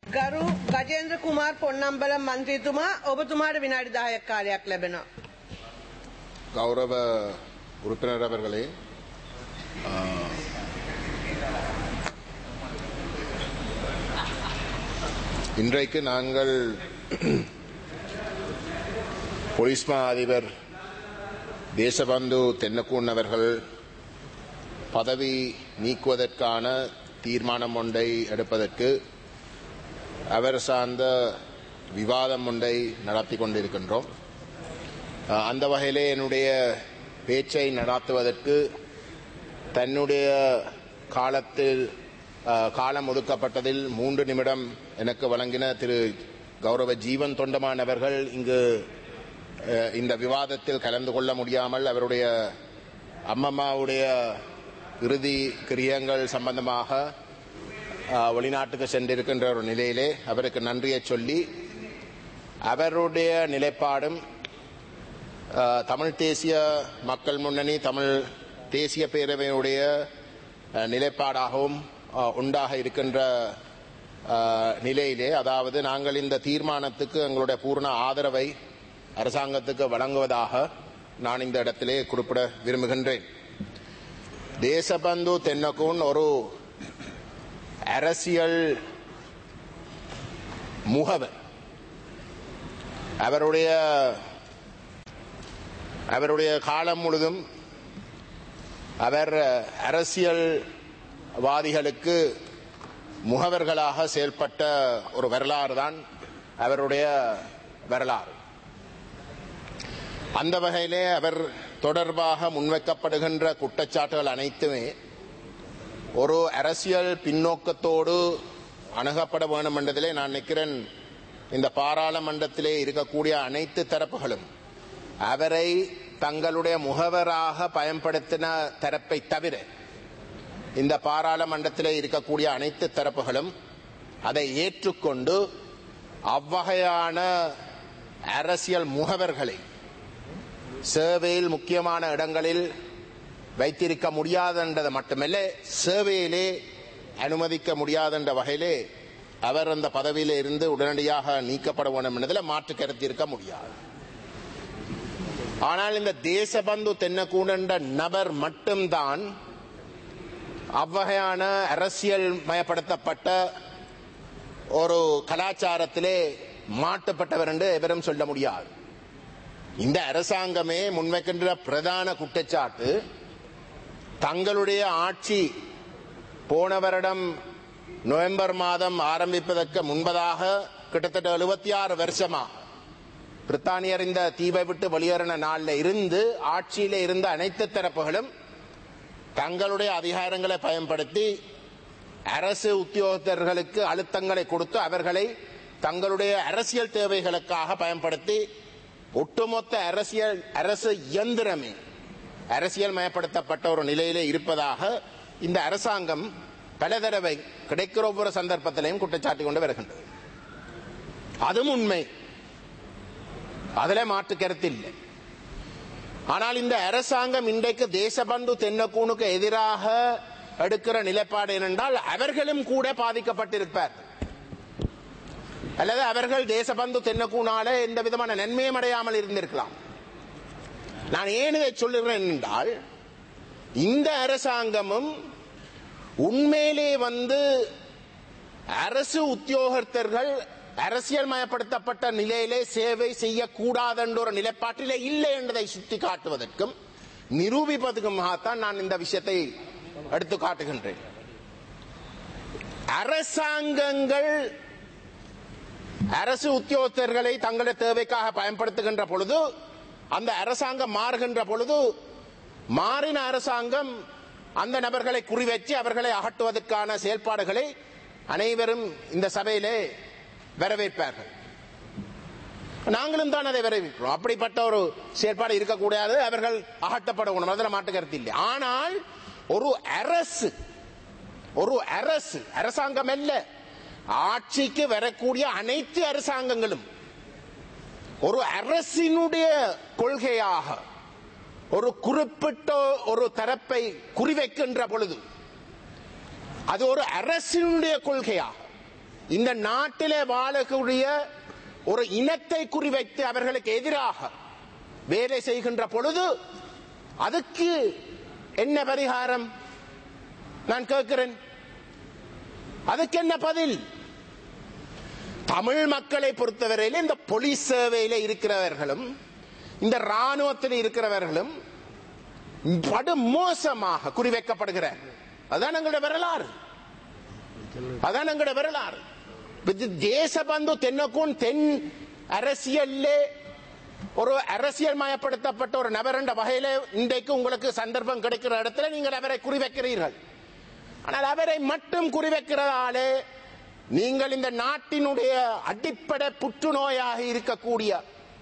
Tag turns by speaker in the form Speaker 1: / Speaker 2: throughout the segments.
Speaker 1: ගරු ගජේන්ද්‍ර කුමාර් පොන්නම්බලම් මන්ත්‍රීතුමා ඔබතුමාට විනාඩි 10ක් කාලයක් ලැබෙනවා.
Speaker 2: கௌரவ உறுப்பினர் அவர்களே ஆ, இன்றைக்கு நாங்கள் போலீஸ் மா அதிபர் தேசபந்து தென்னக்கூன் அவர்கள் பதவி நீக்குவதற்கான தீர்மானம் ஒன்றை எடுப்பதற்கு அவர் சார்ந்த விவாதம் ஒன்றை நடத்தி கொண்டிருக்கின்றோம் அஹ் அந்த வகையிலே என்னுடைய பேச்சை நடாத்துவதற்கு தன்னுடைய காலத்தில் அஹ், காலம் ஒதுக்கப்பட்டதில் மூன்று நிமிடம் எனக்கு வழங்கின திரு கௌரவ ஜீவன் தொண்டமான் அவர்கள் இங்கு அஹ், இந்த விவாதத்தில் கலந்து கொள்ள முடியாமல் அவருடைய அம்மம்மாவுடைய இறுதி கிரியங்கள் சம்பந்தமாக அஹ், வெளிநாட்டுக்கு சென்றிருக்கின்ற ஒரு நிலையிலே அவருக்கு நன்றியை சொல்லி அவருடைய நிலைப்பாடும் அஹ், தமிழ் தேசிய மக்கள் முன்னணி தமிழ் தேசிய பேரவையுடைய அஹ், நிலைப்பாடாகவும் அஹ், உண்டாக இருக்கின்ற அஹ், நிலையிலே அதாவது நாங்கள் இந்த தீர்மானத்துக்கு எங்களுடைய பூர்ண ஆதரவை அரசாங்கத்துக்கு வழங்குவதாக நான் இந்த இடத்திலே குறிப்பிட விரும்புகின்றேன் தேசபந்து தென்னக்கூன் ஒரு அரசியல் முகவர் அவருடைய அவருடைய காலம் முழுதும் அவர் அரசியல்வாதிகளுக்கு முகவர்களாக செயல்பட்ட ஒரு வரலாறு தான் அவருடைய வரலாறு அந்த வகையிலே அவர் தொடர்பாக முன்வைக்கப்படுகின்ற குற்றச்சாட்டுகள் அனைத்துமே ஒரு அரசியல் பின்னோக்கத்தோடு அணுகப்பட வேண்டும் என்றதிலே நான் நினைக்கிறேன் இந்த பாராளுமன்றத்திலே இருக்கக்கூடிய அனைத்து தரப்புகளும் அவரை தங்களுடைய முகவராக பயன்படுத்தின தரப்பை தவிர இந்த பாராளுமன்றத்திலே இருக்கக்கூடிய அனைத்து தரப்புகளும் அதை ஏற்றுக்கொண்டு அவ்வகையான அரசியல் முகவர்களை சேவையில் முக்கியமான இடங்களில் வைத்திருக்க முடியாதென்றது மட்டுமல்ல சேவையிலே அனுமதிக்க முடியாதென்ற வகையிலே அவர் அந்த பதவியிலே இருந்து உடனடியாக நீக்கப்பட வேண்டும் என்பதில் மாற்று கருத்து இருக்க முடியாது ஆனால் இந்த தேசபந்து தென்னக்கூன் என்ற நபர் மட்டும்தான் அவ்வகையான அரசியல் மயப்படுத்தப்பட்ட ஒரு கலாச்சாரத்திலே மாட்டுப்பட்டவர் என்று எவரும் சொல்ல முடியாது இந்த அரசாங்கமே முன்வைக்கின்ற பிரதான குற்றச்சாட்டு தங்களுடைய ஆட்சி போன வருடம் நவம்பர் மாதம் ஆரம்பிப்பதற்கு முன்பதாக கிட்டத்தட்ட எழுபத்தி ஆறு வருஷமா பிரித்தானியர் இந்த தீவை விட்டு வெளியேறின நாளில் இருந்து ஆட்சியில இருந்த அனைத்து தரப்புகளும் தங்களுடைய அதிகாரங்களை பயன்படுத்தி அரசு உத்தியோகத்தர்களுக்கு அழுத்தங்களை கொடுத்து அவர்களை தங்களுடைய அரசியல் தேவைகளுக்காக பயன்படுத்தி ஒட்டுமொத்த அரசியல் அரசு இயந்திரமே அரசியல் மயப்படுத்தப்பட்ட ஒரு நிலையிலே இருப்பதாக இந்த அரசாங்கம் பல தடவை கிடைக்கிற ஒவ்வொரு சந்தர்ப்பத்திலையும் குற்றச்சாட்டு கொண்டு வருகின்றது அதுவும் உண்மை அதுல மாற்று கருத்து இல்லை ஆனால் இந்த அரசாங்கம் இன்றைக்கு தேசபந்து தென்னக்கூனுக்கு எதிராக எடுக்கிற நிலைப்பாடு என்னென்றால் அவர்களும் கூட பாதிக்கப்பட்டிருப்பார் அல்லது அவர்கள் தேசபந்து தென்னக்கூனால எந்த விதமான நன்மையும் அடையாமல் இருந்திருக்கலாம் நான் ஏன் இதை சொல்லுகிறேன் என்றால் இந்த அரசாங்கமும் உண்மையிலே வந்து அரசு உத்தியோகத்தர்கள் அரசியல் மயப்படுத்தப்பட்ட நிலையிலே சேவை செய்யக்கூடாது என்ற ஒரு நிலைப்பாட்டிலே இல்லை என்பதை சுட்டி காட்டுவதற்கும் நிரூபிப்பதற்குமாகத்தான் நான் இந்த விஷயத்தை எடுத்து காட்டுகின்றேன் அரசாங்கங்கள் அரசு உத்தியோகத்தர்களை தங்களுடைய தேவைக்காக பயன்படுத்துகின்ற பொழுது அந்த அரசாங்கம் மாறுகின்ற பொழுது மாறின அரசாங்கம் அந்த நபர்களை குறிவச்சு அவர்களை அகற்றுவதற்கான செயல்பாடுகளை அனைவரும் இந்த சபையிலே வரவேற்பார்கள் நாங்களும் தான் அதை வரவேற்கிறோம் அப்படிப்பட்ட ஒரு செயற்பாடு இருக்கக்கூடாது அவர்கள் அகற்றப்படணும் அதில் மாட்டு கருத்து இல்லை ஆனால் ஒரு அரசு ஒரு அரசு அரசாங்கம் அல்ல ஆட்சிக்கு வரக்கூடிய அனைத்து அரசாங்கங்களும் ஒரு அரசினுடைய கொள்கையாக ஒரு குறிப்பிட்ட ஒரு தரப்பை குறிவைக்கின்ற பொழுது அது ஒரு அரசினுடைய கொள்கையாக இந்த நாட்டிலே வாழக்கூடிய ஒரு இனத்தை குறிவைத்து அவர்களுக்கு எதிராக வேலை செய்கின்ற பொழுது அதுக்கு என்ன பரிகாரம் நான் கேட்கிறேன் அதுக்கு என்ன பதில் தமிழ் மக்களை பொறுத்தவரையில் இந்த போலீஸ் சேவையில இருக்கிறவர்களும் இந்த ராணுவத்தில் இருக்கிறவர்களும் படு மோசமாக குறிவைக்கப்படுகிறார் அதான் எங்களுடைய வரலாறு அதான் எங்களுடைய வரலாறு இது தேசபந்து தென்னக்கும் தென் அரசியல்லே ஒரு அரசியல் மயப்படுத்தப்பட்ட ஒரு நபர் என்ற வகையில இன்றைக்கு உங்களுக்கு சந்தர்ப்பம் கிடைக்கிற இடத்துல நீங்கள் அவரை குறிவைக்கிறீர்கள் ஆனால் அவரை மட்டும் குறிவைக்கிறதாலே நீங்கள் இந்த நாட்டினுடைய அடிப்படை புற்றுநோயாக இருக்கக்கூடிய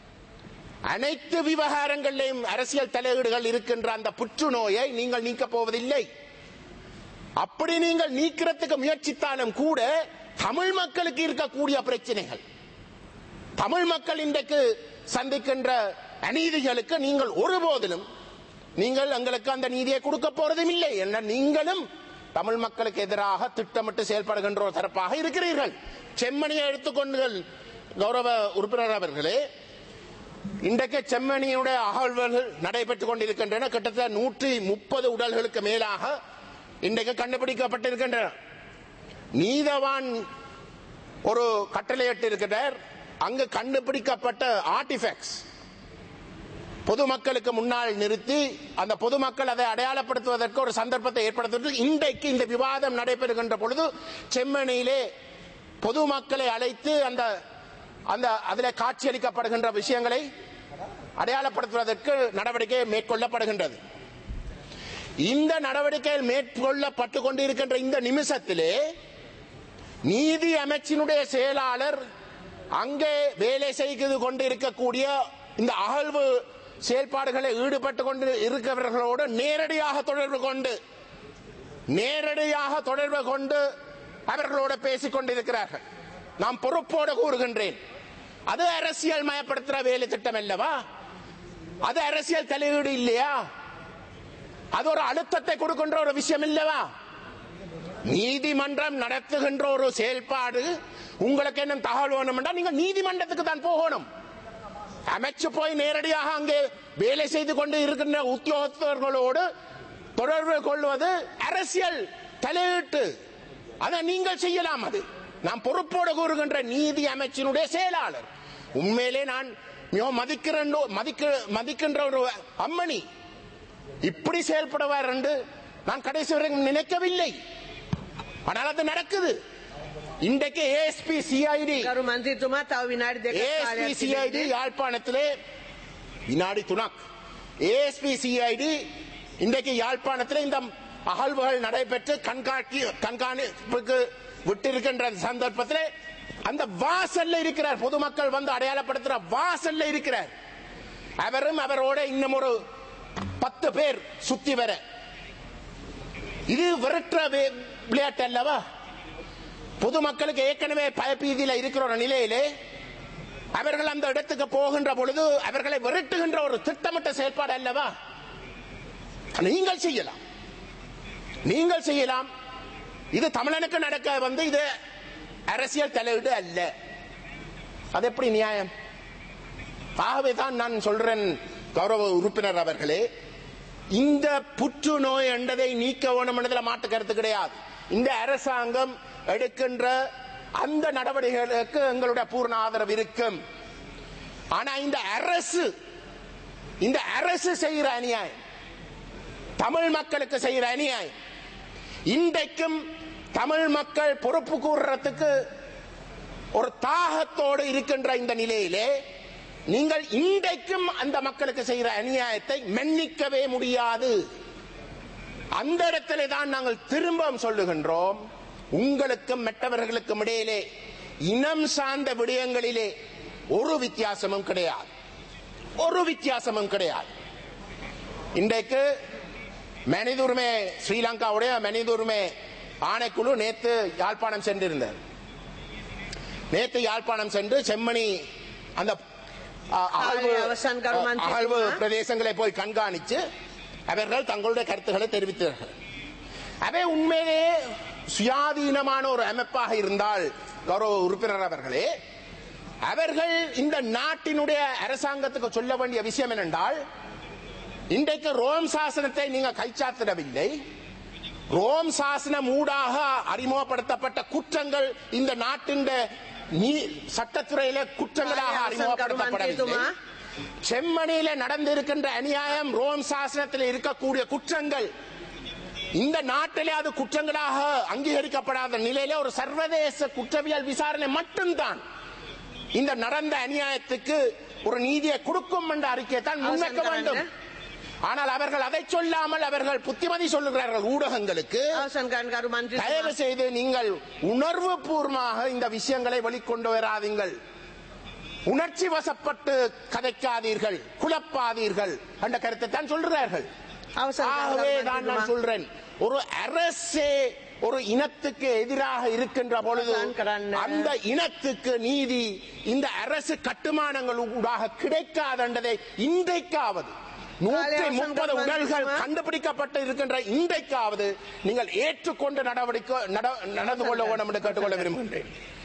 Speaker 2: அனைத்து விவகாரங்களிலும் அரசியல் தலையீடுகள் இருக்கின்ற அந்த புற்றுநோயை நீங்கள் நீக்கப் போவதில்லை அப்படி நீங்கள் நீக்கிறதுக்கு முயற்சித்தாலும் கூட தமிழ் மக்களுக்கு இருக்கக்கூடிய பிரச்சனைகள் தமிழ் மக்கள் இன்றைக்கு சந்திக்கின்ற அநீதிகளுக்கு நீங்கள் ஒருபோதிலும் நீங்கள் எங்களுக்கு அந்த நீதியை கொடுக்க போறதும் இல்லை என்ன நீங்களும் தமிழ் மக்களுக்கு எதிராக திட்டமிட்டு செயல்படுகின்ற ஒரு தரப்பாக இருக்கிறீர்கள் செம்மணியை எடுத்துக்கொண்டு கௌரவ உறுப்பினர் அவர்களே இன்றைக்கு செம்மணியுடைய அகழ்வுகள் நடைபெற்றுக் கொண்டிருக்கின்றன கிட்டத்தட்ட நூற்றி முப்பது உடல்களுக்கு மேலாக இன்றைக்கு கண்டுபிடிக்கப்பட்டிருக்கின்றன நீதவான் ஒரு கட்டளையிட்டு இருக்கிறார் அங்கு கண்டுபிடிக்கப்பட்ட ஆர்டிஃபேக்ட்ஸ் பொதுமக்களுக்கு முன்னால் நிறுத்தி அந்த பொதுமக்கள் அதை அடையாளப்படுத்துவதற்கு ஒரு சந்தர்ப்பத்தை ஏற்படுத்துவதற்கு இன்றைக்கு இந்த விவாதம் நடைபெறுகின்ற பொழுது செம்மணியிலே பொதுமக்களை அழைத்து அந்த அந்த அதில் காட்சியளிக்கப்படுகின்ற விஷயங்களை அடையாளப்படுத்துவதற்கு நடவடிக்கை மேற்கொள்ளப்படுகின்றது இந்த நடவடிக்கைகள் மேற்கொள்ளப்பட்டு கொண்டிருக்கின்ற இந்த நிமிஷத்திலே நீதி அமைச்சினுடைய செயலாளர் அங்கே வேலை செய்து கொண்டிருக்கக்கூடிய இந்த அகழ்வு செயல்பாடுகளை ஈடுபட்டு கொண்டு இருக்கிறவர்களோடு நேரடியாக தொடர்பு கொண்டு நேரடியாக தொடர்பு கொண்டு அவர்களோடு பேசிக் கொண்டிருக்கிறார்கள் நான் பொறுப்போடு கூறுகின்றேன் அது அரசியல் மயப்படுத்துற வேலை திட்டம் அல்லவா அது அரசியல் தலையீடு இல்லையா அது ஒரு அழுத்தத்தை கொடுக்கின்ற ஒரு விஷயம் இல்லவா நீதிமன்றம் நடத்துகின்ற ஒரு செயல்பாடு உங்களுக்கு என்ன தகவல் வேணும்னா நீங்க நீதிமன்றத்துக்கு தான் போகணும் அமைச்சு போய் நேரடியாக அங்கே வேலை செய்து கொண்டு இருக்கின்ற உத்தியோகத்தர்களோடு தொடர்பு கொள்வது அரசியல் தலையீட்டு அதை நீங்கள் செய்யலாம் அது நான் பொறுப்போடு கூறுகின்ற நீதி அமைச்சினுடைய செயலாளர் உண்மையிலே நான் மிகவும் மதிக்கிறேன் மதிக்க மதிக்கின்ற ஒரு அம்மணி இப்படி செயல்படுவார் என்று நான் கடைசி வரை நினைக்கவில்லை ஆனால் அது நடக்குது இன்றைக்கு ஏஎஸ்பி சிஐடி
Speaker 1: ගරු මන්ත්‍රීතුමා තව විනාඩි දෙක
Speaker 2: ஏஎஸ்பி சிஐடி யாழ்ப்பாணத்திலே வினாடி துணக் ஏஎஸ்பி சிஐடி இன்றைக்கு யாழ்ப்பாணத்தில் இந்த அகழ்வுகள் நடைபெற்று கண்காட்சி கண்காணிப்புக்கு விட்டிருக்கின்ற சந்தர்ப்பத்தில் அந்த வாசல்ல இருக்கிறார் பொதுமக்கள் வந்து அடையாளப்படுத்துற வாசல்ல இருக்கிறார் அவரும் அவரோட இன்னும் ஒரு பத்து பேர் சுத்தி வர இது விரட்டுற வே- விளையாட்டு அல்லவா பொதுமக்களுக்கு ஏற்கனவே பயப்பீதியில இருக்கிற ஒரு நிலையிலே அவர்கள் அந்த இடத்துக்கு போகின்ற பொழுது அவர்களை விரட்டுகின்ற ஒரு திட்டமிட்ட செயல்பாடு அல்லவா நீங்கள் செய்யலாம் நீங்கள் செய்யலாம் இது தமிழனுக்கு நடக்க வந்து இது அரசியல் தலையீடு அல்ல அது எப்படி நியாயம் ஆகவே தான் நான் சொல்றேன் கௌரவ உறுப்பினர் அவர்களே இந்த புற்றுநோய் என்றதை நீக்க வேணும் என்பதில் மாற்று கருத்து கிடையாது இந்த அரசாங்கம் எடுக்கின்ற அந்த நடவடிக்கைகளுக்கு எங்களுடைய பூர்ண ஆதரவு இருக்கும் ஆனா இந்த அரசு இந்த அரசு செய்கிற அநியாயம் தமிழ் மக்களுக்கு செய்கிற அநியாயம் இன்றைக்கும் தமிழ் மக்கள் பொறுப்பு கூறுறதுக்கு ஒரு தாகத்தோடு இருக்கின்ற இந்த நிலையிலே நீங்கள் இன்றைக்கும் அந்த மக்களுக்கு செய்கிற அநியாயத்தை மன்னிக்கவே முடியாது அந்த இடத்திலே தான் நாங்கள் திரும்பவும் சொல்லுகின்றோம் உங்களுக்கும் மற்றவர்களுக்கும் இடையிலே இனம் சார்ந்த விடயங்களிலே ஒரு வித்தியாசமும் கிடையாது ஒரு வித்தியாசமும் கிடையாது இன்றைக்கு மனித உரிமை ஸ்ரீலங்காவுடைய மனித உரிமை ஆணைக்குழு நேத்து யாழ்ப்பாணம் சென்றிருந்தார் நேத்து யாழ்ப்பாணம் சென்று செம்மணி அந்த அ, அகழ்வு
Speaker 1: அவசான் கருமான்
Speaker 2: அகழ்வு
Speaker 1: தெரியுமா?
Speaker 2: பிரதேசங்களை போய் கண்காணித்து அவர்கள் தங்களுடைய கருத்துக்களை தெரிவித்தார்கள் அவை உண்மையிலே சுயாதீனமான ஒரு அமைப்பாக இருந்தால் கௌரவ உறுப்பினர் அவர்களே அவர்கள் இந்த நாட்டினுடைய அரசாங்கத்துக்கு சொல்ல வேண்டிய விஷயம் என்னென்றால் இன்றைக்கு ரோம் சாசனத்தை நீங்க கைச்சாத்திடவில்லை ரோம் சாசனம் ஊடாக அறிமுகப்படுத்தப்பட்ட குற்றங்கள் இந்த நாட்டின் நீ சட்டத்துறையில குற்றங்களாக
Speaker 1: ஆயா,
Speaker 2: அறிமுகப்படுத்தப்படவில்லை
Speaker 1: மந்திரித்துமா.
Speaker 2: செம்மணியில நடந்திருக்கின்ற அநியாயம் ரோம் சாசனத்தில் இருக்கக்கூடிய குற்றங்கள் இந்த நாட்டிலே அது குற்றங்களாக அங்கீகரிக்கப்படாத நிலையில ஒரு சர்வதேச குற்றவியல் விசாரணை மட்டும்தான் இந்த நடந்த அநியாயத்துக்கு ஒரு நீதியை கொடுக்கும் என்ற அறிக்கையை தான் முன்வைக்க
Speaker 1: அவசரம்
Speaker 2: வேண்டும்
Speaker 1: கரண்ட்.
Speaker 2: ஆனால் அவர்கள் அதை சொல்லாமல் அவர்கள் புத்திமதி சொல்லுகிறார்கள் ஊடகங்களுக்கு
Speaker 1: අවසන් කරන්න කරු
Speaker 2: தயவு
Speaker 1: මන්ත්‍රීතුමා.
Speaker 2: செய்து நீங்கள் உணர்வு பூர்வமாக இந்த விஷயங்களை வெளிக்கொண்டு வராதீங்கள் உணர்ச்சி வசப்பட்டு கதைக்காதீர்கள் குழப்பாதீர்கள் என்ற கருத்தை தான் சொல்கிறார்கள்
Speaker 1: அவசரம்
Speaker 2: ஆகவே
Speaker 1: கரண்ட்
Speaker 2: தான் நான்
Speaker 1: மந்திரித்துமா.
Speaker 2: சொல்றேன் ஒரு அரசே ஒரு இனத்துக்கு எதிராக இருக்கின்ற பொழுது
Speaker 1: அவசரம் கரண்ட்.
Speaker 2: அந்த இனத்துக்கு நீதி இந்த அரசு கட்டுமானங்கள் ஊடாக கிடைக்காதன்றதை இன்றைக்காவது நூற்றி
Speaker 1: அவசரம்
Speaker 2: முப்பது
Speaker 1: கரண்ட்
Speaker 2: உடல்கள்
Speaker 1: மந்திரித்துமா.
Speaker 2: கண்டுபிடிக்கப்பட்டு இருக்கின்ற இன்றைக்காவது நீங்கள் ஏற்றுக்கொண்டு நடவடிக்கை நட- நடந்து கொள்ள வேண்டும் என்று கேட்டுக்கொள்ள விரும்புகின்றேன்